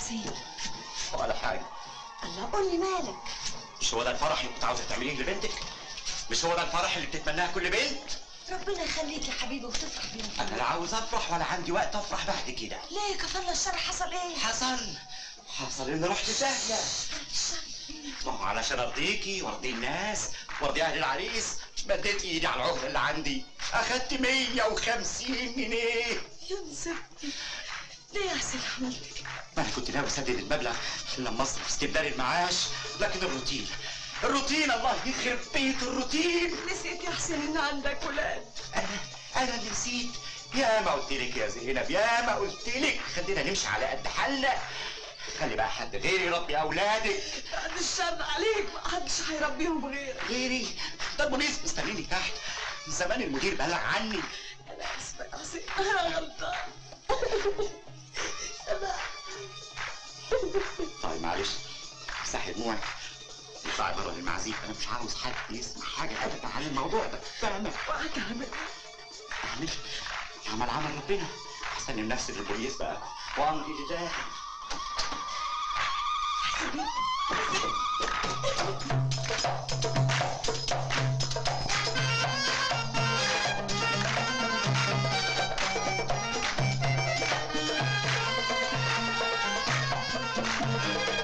حسين ولا حاجه الله قول لي مالك مش هو ده الفرح اللي كنت عاوزه تعمليه لبنتك مش هو ده الفرح اللي بتتمناه كل بنت ربنا يخليك يا حبيبي وتفرح بينا انا لا عاوز افرح ولا عندي وقت افرح بعد كده ليه كفر الشر حصل ايه حصل حصل ان رحت سهله ما هو علشان ارضيكي وارضي الناس وارضي اهل العريس مديت ايدي على العهر اللي عندي اخدت 150 جنيه ينزل ليه يا حسين عملت ما انا كنت ناوي اسدد المبلغ لما اصرف استبدال المعاش لكن الروتين الروتين الله يخرب بيت الروتين نسيت يا حسين ان عندك ولاد انا انا اللي نسيت يا ما قلت لك يا زينب يا ما قلت لك خلينا نمشي على قد حالنا خلي بقى حد غيري يربي اولادك بعد الشر عليك ما حدش هيربيهم غيرك غيري ده البوليس مستنيني تحت زمان المدير بلغ عني انا اسفه يا حسين انا غلطان انا طيب معلش امسحي دموعك اطلعي بره المعازيف انا مش عاوز حد يسمع حاجه ابدا عن الموضوع ده فاهمه وهتعمل اعمل عمل عمل ربنا اسلم نفسي للبوليس بقى وامري لله Thank